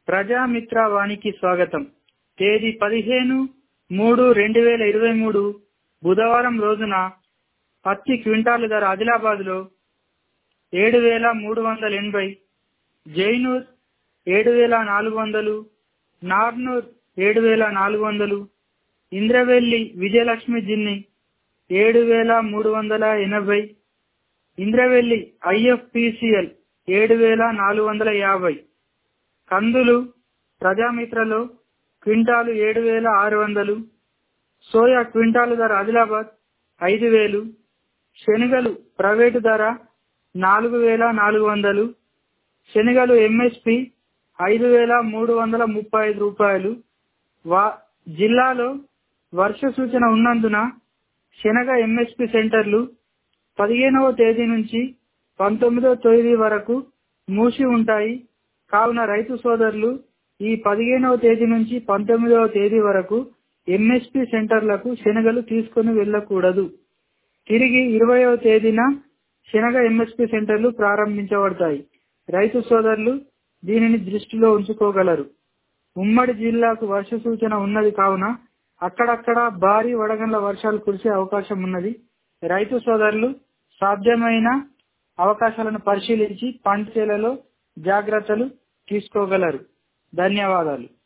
ప్రజామిత్ర వానికి స్వాగతం తేదీ పదిహేను మూడు రెండు వేల ఇరవై మూడు బుధవారం రోజున పత్తి క్వింటాలు ధర ఆదిలాబాద్ లో ఏడు వేల మూడు వందల ఎనభై జైనూర్ ఏడు వేల నాలుగు వందలు నార్నూర్ ఏడు వేల నాలుగు వందలు ఇంద్రవెల్లి విజయలక్ష్మి జిన్ని ఏడు వేల మూడు వందల ఎనభై ఇంద్రవెల్లి ఐఎఫ్పిసిఎల్ ఏడు వేల నాలుగు వందల యాభై కందులు ప్రజామిత్రలో క్వింటాలు ఏడు వేల ఆరు వందలు సోయా క్వింటాలు ధర ఆదిలాబాద్ ఐదు వేలు శనగలు ప్రైవేటు ధర నాలుగు వేల నాలుగు వందలు శనగలు ఎంఎస్పి ఐదు వేల మూడు వందల ముప్పై ఐదు రూపాయలు వా జిల్లాలో వర్ష సూచన ఉన్నందున శనగ ఎంఎస్పి సెంటర్లు పదిహేనవ తేదీ నుంచి పంతొమ్మిదవ తేదీ వరకు మూసి ఉంటాయి కావున రైతు సోదరులు ఈ పదిహేనవ తేదీ నుంచి పంతొమ్మిదవ తేదీ వరకు ఎంఎస్పి సెంటర్లకు శనగలు తీసుకుని వెళ్ళకూడదు తిరిగి ఇరవయవ తేదీన శనగ ఎంఎస్పి సెంటర్లు ప్రారంభించబడతాయి రైతు సోదరులు దీనిని దృష్టిలో ఉంచుకోగలరు ఉమ్మడి జిల్లాకు వర్ష సూచన ఉన్నది కావున అక్కడక్కడ భారీ వడగండ్ల వర్షాలు కురిసే అవకాశం ఉన్నది రైతు సోదరులు సాధ్యమైన అవకాశాలను పరిశీలించి పంట చేలలో జాగ్రత్తలు తీసుకోగలరు ధన్యవాదాలు